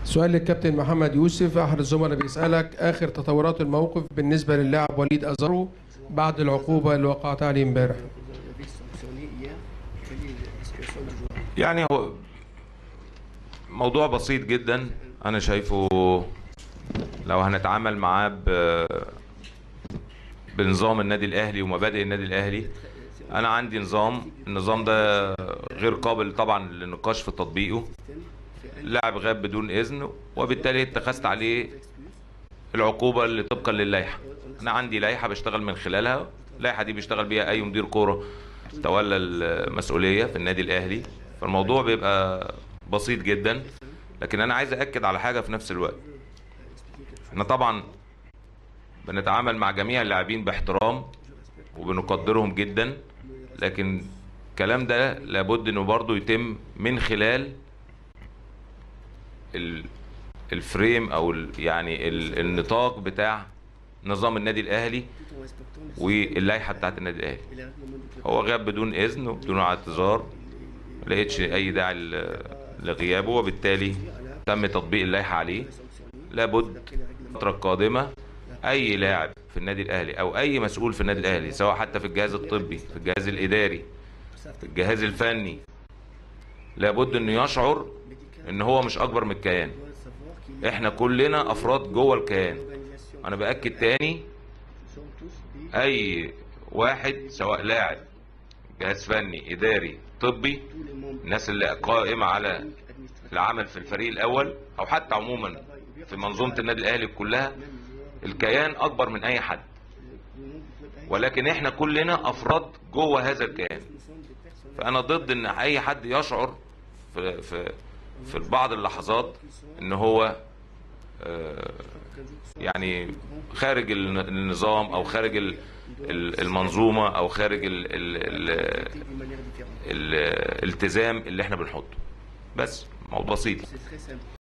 سؤال للكابتن محمد يوسف احد الزملاء بيسالك اخر تطورات الموقف بالنسبه للاعب وليد ازارو بعد العقوبه اللي وقعت عليه امبارح Vous avez sanctionné hier. Quelle est la situation du joueur يعني هو موضوع بسيط جدا انا شايفه لو هنتعامل معاه ب بنظام النادي الاهلي ومبادئ النادي الاهلي انا عندي نظام النظام ده غير قابل طبعا للنقاش في تطبيقه لاعب غاب بدون اذن وبالتالي اتخذت عليه العقوبه اللي طبقا للائحه انا عندي لائحه بشتغل من خلالها اللائحه دي بيشتغل بيها اي مدير كوره تولى المسؤوليه في النادي الاهلي فالموضوع بيبقى بسيط جدا لكن انا عايز اكد على حاجه في نفس الوقت احنا طبعا بنتعامل مع جميع اللاعبين باحترام وبنقدرهم جدا لكن الكلام ده لابد انه برضه يتم من خلال ال- الفريم او ال- يعني ال- النطاق بتاع نظام النادي الاهلي tout en respectant les- واللائحه بتاعت النادي الاهلي et les règlements du club. هو غاب بدون اذن وبدون اعتذار ما لقيتش اي داعي ل- لغيابه وبالتالي تم تطبيق اللائحه عليه Sanctionné لابد d'après les règlements. الفتره القادمه اي لاعب في النادي الاهلي او اي مسؤول في النادي الاهلي سواء حتى في الجهاز الطبي في الجهاز الاداري في الجهاز الفني لابد انه يشعر ان هو مش اكبر من الكيان doit savoir qu'il y a احنا كلنا افراد جوه الكيان une organisation. انا باكد تاني Nous sommes tous des- اي واحد سواء لاعب جهاز فني اداري طبي tous les membres الناس اللي قائمه على administratifs. العمل في الفريق الاول او حتى عموما في منظومه النادي الاهلي كلها الكيان اكبر من اي حد Le nom du club A, ولكن احنا كلنا افراد جوه هذا الكيان nous sommes des personnes فانا ضد ان اي حد يشعر في في في بعض اللحظات ان هو آه، يعني خارج الن- النظام او خارج ال- ال- المنظومه او خارج ال- ال- ال- d'une manière différente. الالتزام اللي احنا بنحطه بس موضوع بسيط C'est très simple.